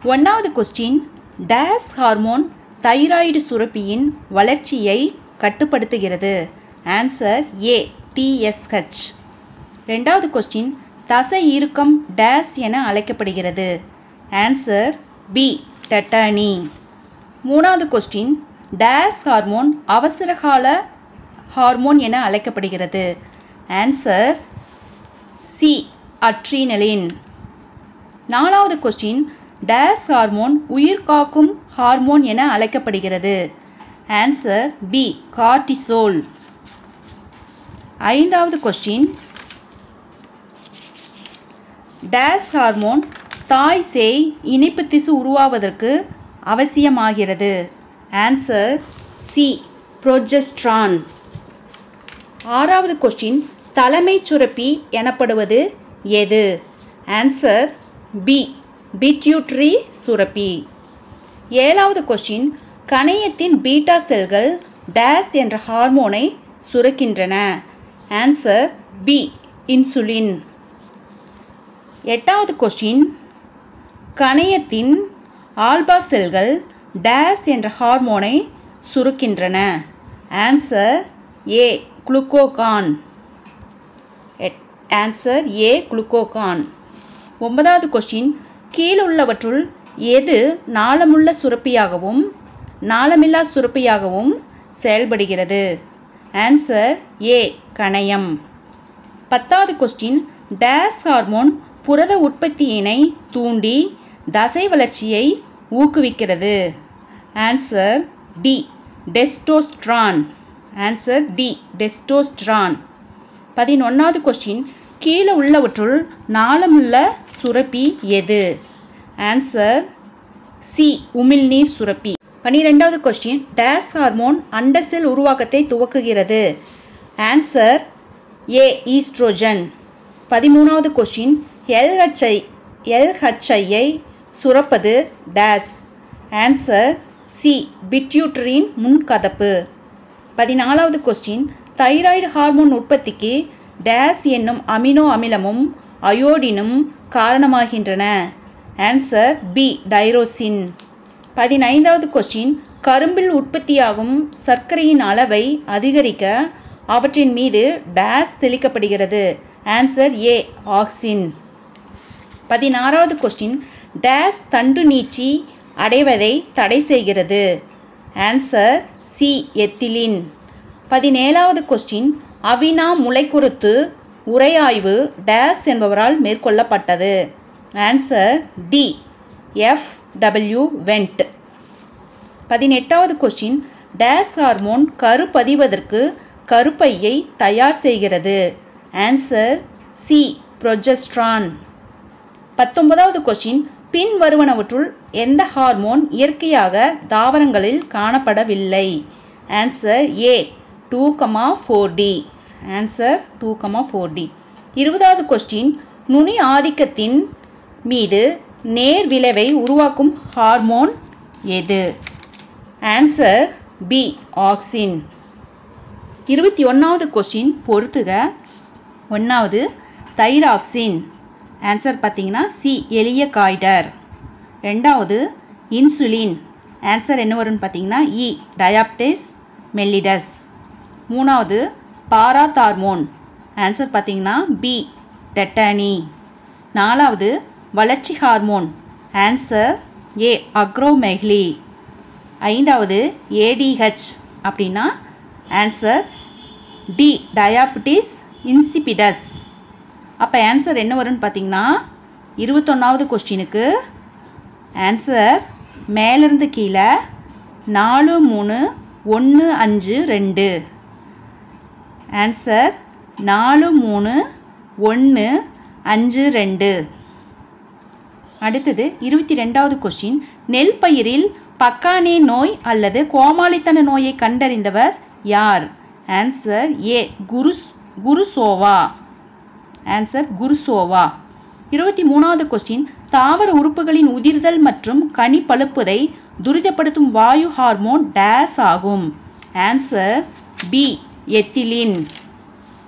ஒன்றாவது question dash hormone thyroid சுரப்பியின் வளர்ச்சியை கட்டுப்படுத்துகிறது ஆன்சர் ஏ டிஎஸ்ஹெச் ரெண்டாவது கொஸ்டின் தசை இறுக்கம் டேஸ் என அழைக்கப்படுகிறது ஆன்சர் பி டெட்டானி மூணாவது கொஸ்டின் டேஸ் ஹார்மோன் அவசரகால ஹார்மோன் என அழைக்கப்படுகிறது ஆன்சர் சி அட்ரீனலின் நாலாவது கொஸ்டின் டேஸ் ஹார்மோன் உயிர் காக்கும் ஹார்மோன் என அழைக்கப்படுகிறது ஆன்சர் பி கார்டிசோல் ஐந்தாவது கொஸ்டின் டேஸ் ஹார்மோன் தாய் சேய் இனிப்பு திசு உருவாவதற்கு அவசியமாகிறது ஆன்சர் சி ப்ரொஜெஸ்ட்ரான் ஆறாவது கொஸ்டின் தலைமை சுரப்பி எனப்படுவது எது ஆன்சர் பி பிட்யூட்ரி சுரப்பி ஏழாவது கொஸ்டின் கணையத்தின் பீட்டா செல்கள் டேஸ் என்ற ஹார்மோனை சுரக்கின்றன ஆன்சர் பி இன்சுலின் எட்டாவது கொஸ்டின் கணையத்தின் ஆல்பா செல்கள் டேஸ் என்ற ஹார்மோனை சுரக்கின்றன answer A glucagon answer A glucagon ஒன்பதாவது கொஸ்டின் கீழுள்ளவற்றுள் எது நாளமுள்ள சுரப்பியாகவும் நாளமில்லா சுரப்பியாகவும் செயல்படுகிறது ஆன்சர் ஏ கணையம் பத்தாவது கொஸ்டின் டேஸ் ஹார்மோன் புரத உற்பத்தியினை தூண்டி தசை வளர்ச்சியை ஊக்குவிக்கிறது answer D testosterone answer D testosterone பதினொன்றாவது கொஸ்டின் கீழே உள்ளவற்றுள் நாளமுள்ள சுரப்பி எது ஆன்சர் சி உமிழ்நீர் சுரப்பி பனிரெண்டாவது கொஸ்டின் டேஸ் ஹார்மோன் அண்டசெல் உருவாக்கத்தை துவக்குகிறது ஆன்சர் ஏ ஈஸ்ட்ரோஜன் பதிமூணாவது கொஸ்டின் எல்ஹெச்ஐ எல்ஹெச்ஐயை சுரப்பது டேஸ் ஆன்சர் சி பிட்யூட்டரின் முன்கதப்பு பதினாலாவது கொஸ்டின் தைராய்டு ஹார்மோன் உற்பத்திக்கு டேஸ் என்னும் அமினோ அமிலமும் அயோடினும் காரணமாகின்றன ஆன்சர் பி டைரோசின் பதினைந்தாவது கொஸ்டின் கரும்பில் உற்பத்தியாகும் சர்க்கரையின் அளவை அதிகரிக்க அவற்றின் மீது டேஸ் தெளிக்கப்படுகிறது ஆன்சர் ஏ ஆக்சின் பதினாறாவது கொஸ்டின் டேஸ் தண்டு நீச்சி அடைவதை தடை செய்கிறது ஆன்சர் சி எத்திலின் பதினேழாவது கொஸ்டின் அவினா முளைக்குருத்து உரையாய்வு டேஸ் என்பவரால் மேற்கொள்ளப்பட்டது answer D F W went பதினெட்டாவது கொஸ்டின் டேஸ் ஹார்மோன் கரு பதிவதற்கு கருப்பையை தயார் செய்கிறது ஆன்சர் சி ப்ரொஜெஸ்ட்ரான் பத்தொன்பதாவது கொஸ்டின் பின் வருவனவற்றுள் எந்த ஹார்மோன் இயற்கையாக தாவரங்களில் காணப்படவில்லை answer A two comma four D answer two comma four D இருபதாவது கொஸ்டின் நுனி ஆதிக்கத்தின் மீது நேர் விளைவை உருவாக்கும் ஹார்மோன் எது ஆன்சர் பி ஆக்சின் இருபத்தி ஒன்றாவது கொஸ்டின் பொறுத்துக ஒன்றாவது தைராக்சின் ஆன்சர் பார்த்தீங்கன்னா சி எளிய காய்டர் ரெண்டாவது இன்சுலின் ஆன்சர் என்ன வரும்னு பார்த்தீங்கன்னா இ டயாப்டிஸ் மெல்லிடஸ் மூணாவது பாராதார்மோன் ஆன்சர் பார்த்தீங்கன்னா பி டெட்டானி நாலாவது வளர்ச்சி ஹார்மோன் ஆன்சர் ஏ அக்ரோமெஹ்லி ஐந்தாவது ஏடிஹெச் அப்படின்னா ஆன்சர் டி டயாபிட்டிஸ் இன்சிபிடஸ் அப்போ ஆன்சர் என்ன வரும்னு பார்த்தீங்கன்னா இருபத்தொன்னாவது கொஸ்டினுக்கு ஆன்சர் மேலேருந்து கீழே நாலு மூணு ஒன்று அஞ்சு ரெண்டு ஆன்சர் நாலு மூணு ஒன்று அஞ்சு ரெண்டு அடுத்தது இருபத்தி ரெண்டாவது கொஸ்டின் நெல் பயிரில் பக்கானே நோய் அல்லது கோமாளித்தன நோயை கண்டறிந்தவர் யார் ஆன்சர் ஏ குரு குருசோவா ஆன்சர் குருசோவா இருபத்தி மூணாவது கொஸ்டின் தாவர உறுப்புகளின் உதிர்தல் மற்றும் கனி பழுப்புதை துரிதப்படுத்தும் வாயு ஹார்மோன் டேஸ் ஆகும் ஆன்சர் பி எத்திலின்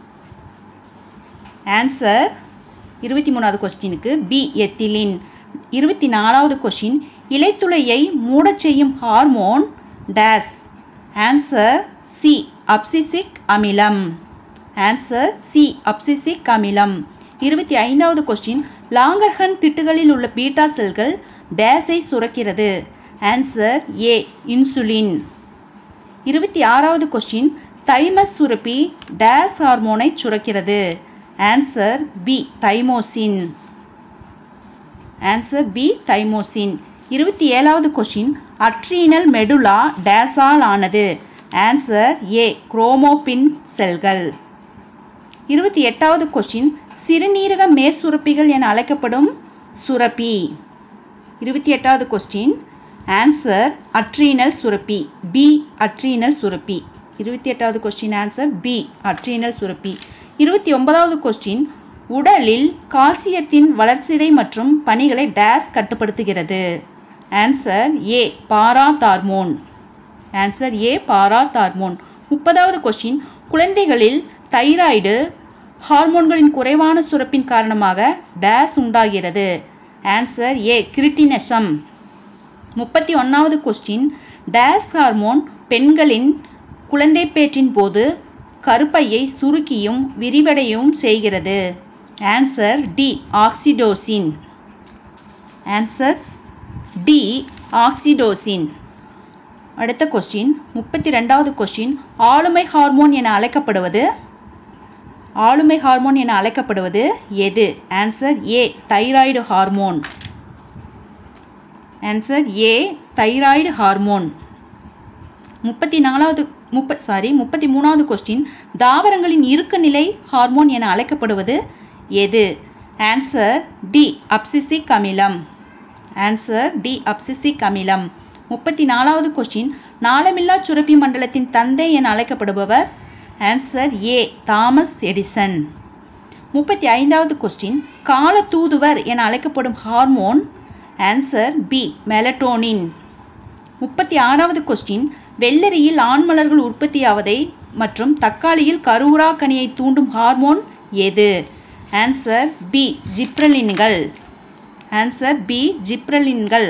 ஆன்சர் இருபத்தி மூணாவது கொஸ்டினுக்கு பி எத்திலின் இருபத்தி நாலாவது கொஷின் இலைத்துளையை மூடச் செய்யும் hormone dash answer C abscisic அமிலம் ஆன்சர் சி அப்சிசிக் அமிலம் இருபத்தி ஐந்தாவது கொஸ்டின் லாங்கர்ஹன் திட்டுகளில் உள்ள பீட்டா செல்கள் டேஸை சுரக்கிறது ஆன்சர் ஏ இன்சுலின் இருபத்தி ஆறாவது கொஸ்டின் தைமஸ் சுரப்பி டேஸ் ஹார்மோனை சுரக்கிறது answer B thymosin answer B thymosin இருபத்தி ஏழாவது கொஸ்டின் அட்ரீனல் மெடுலா டேஸால் ஆனது ஆன்சர் ஏ குரோமோபின் செல்கள் இருபத்தி எட்டாவது கொஸ்டின் சிறுநீரக மேற்சுரப்பிகள் என அழைக்கப்படும் சுரப்பி இருபத்தி எட்டாவது கொஸ்டின் ஆன்சர் அட்ரீனல் சுரப்பி பி அட்ரீனல் சுரப்பி இருபத்தி எட்டாவது கொஸ்டின் ஆன்சர் பி அட்ரீனல் சுரப்பி இருபத்தி ஒன்பதாவது கொஸ்டின் உடலில் கால்சியத்தின் வளர்சிதை மற்றும் பணிகளை டேஸ் கட்டுப்படுத்துகிறது ஆன்சர் ஏ பாராதார்மோன் ஆன்சர் ஏ பாராதார்மோன் முப்பதாவது கொஸ்டின் குழந்தைகளில் தைராய்டு ஹார்மோன்களின் குறைவான சுரப்பின் காரணமாக டேஸ் உண்டாகிறது ஆன்சர் ஏ கிரிட்டினசம் முப்பத்தி ஒன்றாவது கொஸ்டின் டேஸ் ஹார்மோன் பெண்களின் குழந்தைப்பேற்றின் போது கருப்பையை சுருக்கியும் விரிவடையும் செய்கிறது answer D oxytocin answer D oxytocin அடுத்த கொஸ்டின் முப்பத்தி ரெண்டாவது கொஸ்டின் ஆளுமை ஹார்மோன் என அழைக்கப்படுவது ஆளுமை ஹார்மோன் என அழைக்கப்படுவது எது answer A thyroid hormone answer A thyroid hormone முப்பத்தி நாலாவது முப்ப சாரி முப்பத்தி மூணாவது கொஸ்டின் தாவரங்களின் இறுக்க நிலை ஹார்மோன் என அழைக்கப்படுவது எது ஆன்சர் டி அப்சிசிக் அமிலம் ஆன்சர் டி அப்சிசிக் அமிலம் முப்பத்தி நாலாவது கொஸ்டின் நாளமில்லா சுரப்பி மண்டலத்தின் தந்தை என அழைக்கப்படுபவர் ஆன்சர் ஏ தாமஸ் எடிசன் முப்பத்தி ஐந்தாவது கொஸ்டின் கால தூதுவர் என அழைக்கப்படும் ஹார்மோன் ஆன்சர் பி மெலட்டோனின் முப்பத்தி ஆறாவது கொஸ்டின் வெள்ளரியில் ஆண்மலர்கள் உற்பத்தியாவதை மற்றும் தக்காளியில் கருவுரா கனியை தூண்டும் ஹார்மோன் எது ஆன்சர் பி ஜிப்ரலின்கள் ஆன்சர் பி ஜிப்ரலின்கள்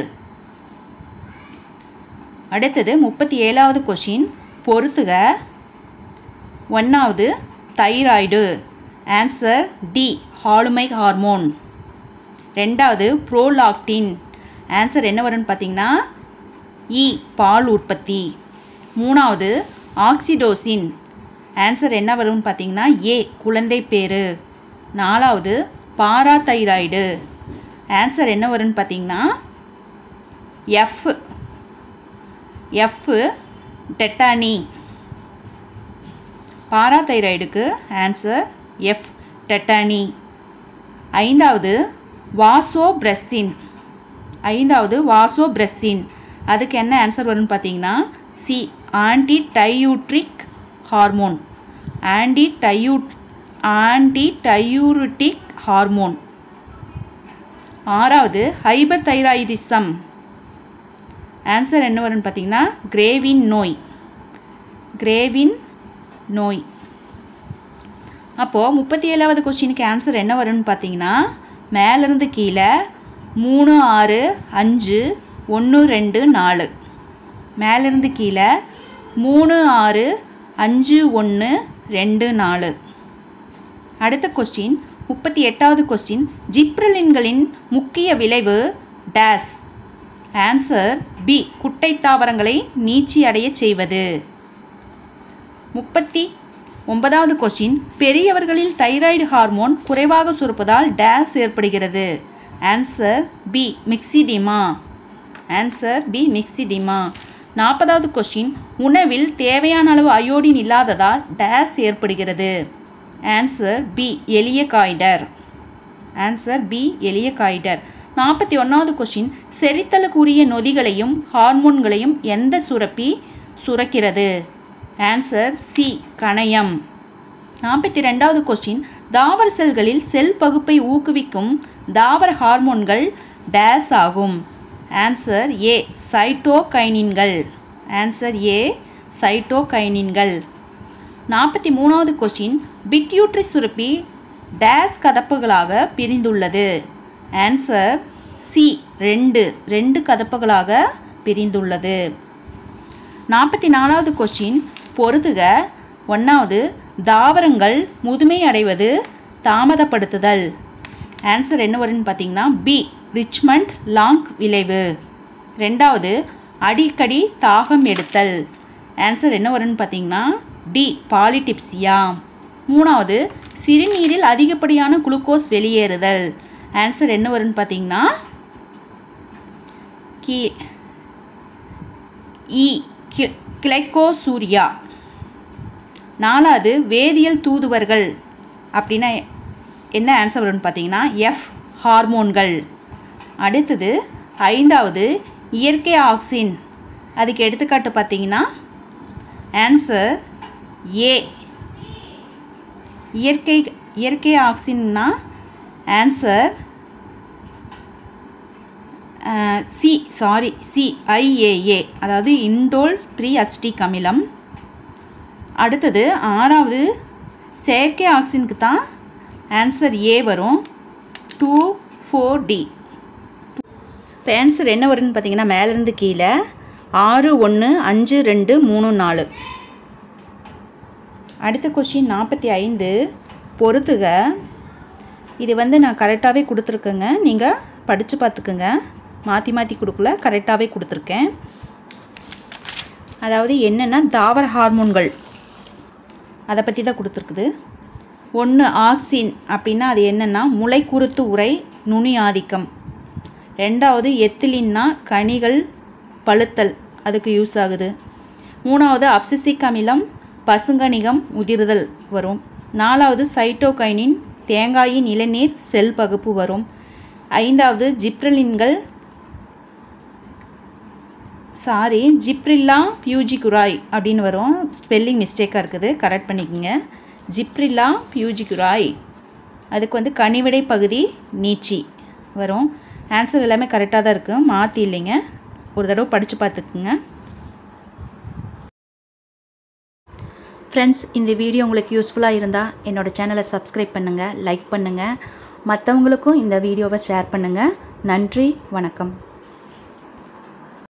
அடுத்தது முப்பத்தி ஏழாவது கொஷின் பொறுத்துக ஒன்றாவது தைராய்டு ஆன்சர் டி ஹாலுமை ஹார்மோன் ரெண்டாவது ப்ரோலாக்டின் ஆன்சர் என்ன வரும்னு பார்த்தீங்கன்னா இ பால் உற்பத்தி மூணாவது ஆக்சிடோசின் ஆன்சர் என்ன வரும்னு பார்த்தீங்கன்னா ஏ குழந்தை பேரு நாலாவது பாராதைராய்டு ஆன்சர் என்ன வரும்னு பார்த்தீங்கன்னா எஃப் எஃப் டெட்டானி பாராதைராய்டுக்கு ஆன்சர் எஃப் டெட்டானி ஐந்தாவது வாசோபிரஸ்ஸின் ஐந்தாவது வாசோபிரஸ்ஸின் அதுக்கு என்ன ஆன்சர் வரும்னு பார்த்தீங்கன்னா C anti diuretic hormone anti டையூட் ஆன்டி டையூரிட்டிக் ஹார்மோன் ஆறாவது ஹைபர் தைராய்டிசம் ஆன்சர் என்ன வரும்னு பார்த்தீங்கன்னா கிரேவின் நோய் கிரேவின் நோய் அப்போது முப்பத்தி ஏழாவது கொஸ்டினுக்கு ஆன்சர் என்ன வரும்னு பார்த்தீங்கன்னா மேலேருந்து கீழே மூணு ஆறு அஞ்சு ஒன்று ரெண்டு நாலு மேலேருந்து கீழே மூணு ஆறு அஞ்சு ஒன்று ரெண்டு நாலு அடுத்த கொஸ்டின் முப்பத்தி எட்டாவது கொஸ்டின் ஜிப்ரலின்களின் முக்கிய விளைவு டேஸ் ஆன்சர் பி குட்டை தாவரங்களை நீச்சி அடைய செய்வது முப்பத்தி ஒன்பதாவது கொஸ்டின் பெரியவர்களில் தைராய்டு ஹார்மோன் குறைவாக சுரப்பதால் டேஸ் ஏற்படுகிறது answer B myxoedema answer B myxoedema நாற்பதாவது கொஸ்டின் உணவில் தேவையான அளவு அயோடின் இல்லாததால் டேஸ் ஏற்படுகிறது ஆன்சர் பி எளிய காய்டர் ஆன்சர் பி எளிய காய்டர் நாற்பத்தி ஒன்றாவது கொஸ்டின் செரித்தலுக்குரிய நொதிகளையும் ஹார்மோன்களையும் எந்த சுரப்பி சுரக்கிறது ஆன்சர் சி கணையம் நாற்பத்தி ரெண்டாவது கொஸ்டின் தாவர செல்களில் செல் பகுப்பை ஊக்குவிக்கும் தாவர ஹார்மோன்கள் டேஸ் ஆகும் ஆன்சர் ஏ சைட்டோகைனின்கள் ஆன்சர் ஏ சைட்டோகைனின்கள் நாற்பத்தி மூணாவது கொஸ்டின் பிட்யூட்ரி சுரப்பி டேஸ் கதப்புகளாக பிரிந்துள்ளது ஆன்சர் சி ரெண்டு ரெண்டு கதப்புகளாக பிரிந்துள்ளது நாற்பத்தி நாலாவது கொஸ்டின் பொறுத்துக ஒன்றாவது தாவரங்கள் முதுமை அடைவது தாமதப்படுத்துதல் ஆன்சர் என்ன வரும்னு பார்த்தீங்கன்னா பி ரிச்மண்ட் லாங் விளைவு ரெண்டாவது அடிக்கடி தாகம் எடுத்தல் ஆன்சர் என்ன வரும்னு பார்த்தீங்கன்னா டி பாலிடிப்சியா மூணாவது சிறுநீரில் அதிகப்படியான குளுக்கோஸ் வெளியேறுதல் ஆன்சர் என்ன வரும்னு பார்த்தீங்கன்னா கி இ கிளைக்கோசூரியா நாலாவது வேதியியல் தூதுவர்கள் அப்படின்னா என்ன ஆன்சர் வரும்னு பார்த்தீங்கன்னா எஃப் ஹார்மோன்கள் அடுத்தது ஐந்தாவது இயற்கை ஆக்சின் அதுக்கு எடுத்துக்காட்டு பார்த்தீங்கன்னா ஆன்சர் ஏ இயற்கை இயற்கை ஆக்சின்னா answer C sorry C IAA அதாவது இண்டோல் த்ரீ அஸ்டிக் அமிலம் அடுத்தது ஆறாவது செயற்கை ஆக்சினுக்கு தான் ஆன்சர் ஏ வரும் டூ ஃபோர் டி இப்போ ஆன்சர் என்ன வரும்னு பார்த்தீங்கன்னா மேலேருந்து கீழே ஆறு ஒன்று அஞ்சு ரெண்டு மூணு நாலு அடுத்த கொஷின் நாற்பத்தி ஐந்து பொறுத்துக இது வந்து நான் கரெக்டாகவே கொடுத்துருக்கேங்க நீங்கள் படித்து பார்த்துக்குங்க மாற்றி மாற்றி கொடுக்கல கரெக்டாகவே கொடுத்துருக்கேன் அதாவது என்னென்னா தாவர ஹார்மோன்கள் அதை பற்றி தான் கொடுத்துருக்குது ஒன்று ஆக்சின் அப்படின்னா அது என்னென்னா முளை குருத்து உரை நுனி ஆதிக்கம் ரெண்டாவது எத்திலின்னா கனிகள் பழுத்தல் அதுக்கு யூஸ் ஆகுது மூணாவது அப்சிசிக் அமிலம் பசுங்கணிகம் உதிர்தல் வரும் நாலாவது சைட்டோகைனின் தேங்காயின் இளநீர் செல் பகுப்பு வரும் ஐந்தாவது ஜிப்ரலின்கள் சாரி ஜிப்ரில்லா பியூஜிகுராய் அப்படின்னு வரும் ஸ்பெல்லிங் மிஸ்டேக்காக இருக்குது கரெக்ட் பண்ணிக்கோங்க ஜிப்ரில்லா பியூஜிகுராய் அதுக்கு வந்து கனிவிடை பகுதி நீச்சி வரும் ஆன்சர் எல்லாமே கரெக்டாக தான் இருக்குது மாற்றி இல்லைங்க ஒரு தடவை படித்து பார்த்துக்குங்க ஃப்ரெண்ட்ஸ் இந்த வீடியோ உங்களுக்கு யூஸ்ஃபுல்லாக இருந்தால் என்னோடய சேனலை சப்ஸ்கிரைப் பண்ணுங்கள் லைக் பண்ணுங்கள் மற்றவங்களுக்கும் இந்த வீடியோவை ஷேர் பண்ணுங்கள் நன்றி வணக்கம்